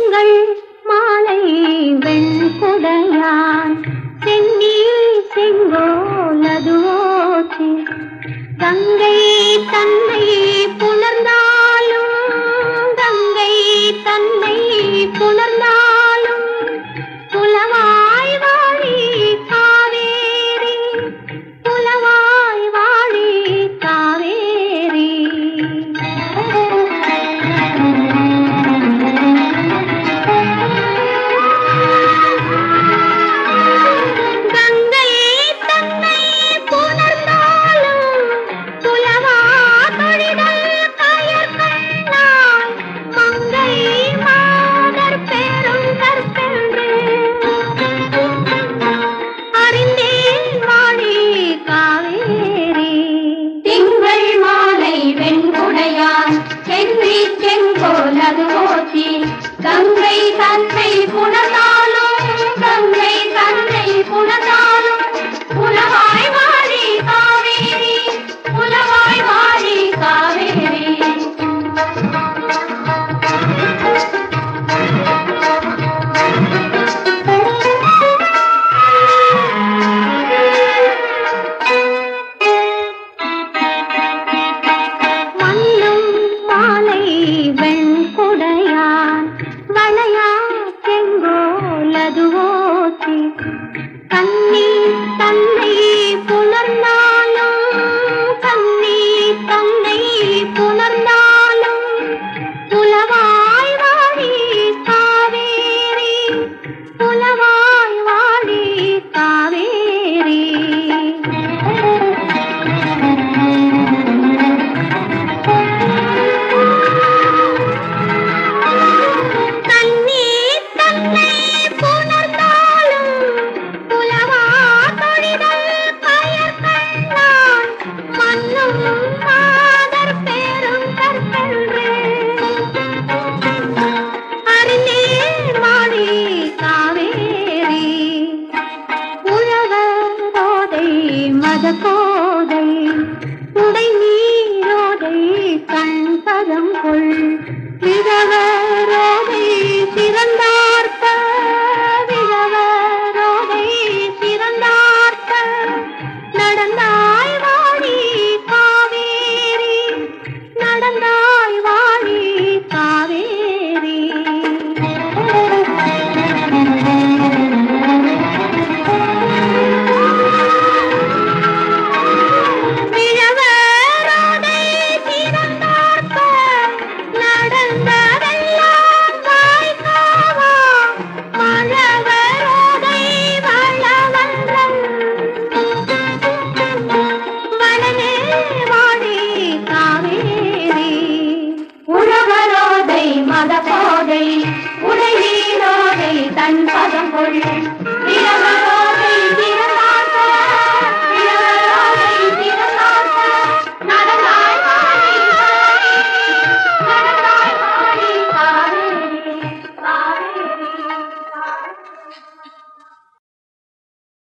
திங்கள் மாலை வெண்குடையான் செந்நீர் செங்கோலதுவோச்சி கங்கை தன்னை புணர்ந்தாலும் கங்கை தன்னை புணர்ந்தாலும் புலவாய் வாழி காவேரி புலவாய் வாழி காவேரி கங்கை தன்னை புணர்ந்தாலும் புலவா தொழிதல் கயற்கண்ணான் மங்கை மாதர் பெரும் கற்பென்று அறிந்தேன் வாழி காவேரி திங்கள் மாலை வெண்குடையான் சென்றி செங்கோல் அது ஓட்டி கங்கை தன்னை புணர்ந்தாலும் கங்கை தன்னை புணர்ந்தாலும் புலவாய் வாழி காவேரி புலவாய் வாழி காவேரி மண்ணும் மாலை வெண்குடையான் வளையா செங்கோலது ஓட்டி கண்ணி தன்னை புணர்ந்தாலும் கண்ணி தன்னை புணர்ந்தாலும் புலவாய் வாழி காவேரி புலவாய் வாழி காவேரி தண்ணீர் தன்னை புணர்ந்தாலும் புலவா தொழிதல் கயற்கண்ணான் மண்ணும் மாதர் பெரும் கற்பென்று அறிந்தேன் வாழி காவேரி உழவரோதை மதகோதை உடை நீரோதை கண்பதம் கொள் விழவரோதை சிறந்தார்த்த விழவரோதை சிறந்தார்த்த நடந்தாய் வாழி காவேரி நடந்தாய் வாழி காவேரி விழவரோதை சிறந்தார்த்த நடந்ததெல்லாம் வாய்க்காவா மழவரோதை வளவன்றல் வளனே வாழி காவேரி உழவரோதை மதபோதை உடை நீரோதை தன் பதம் கொள்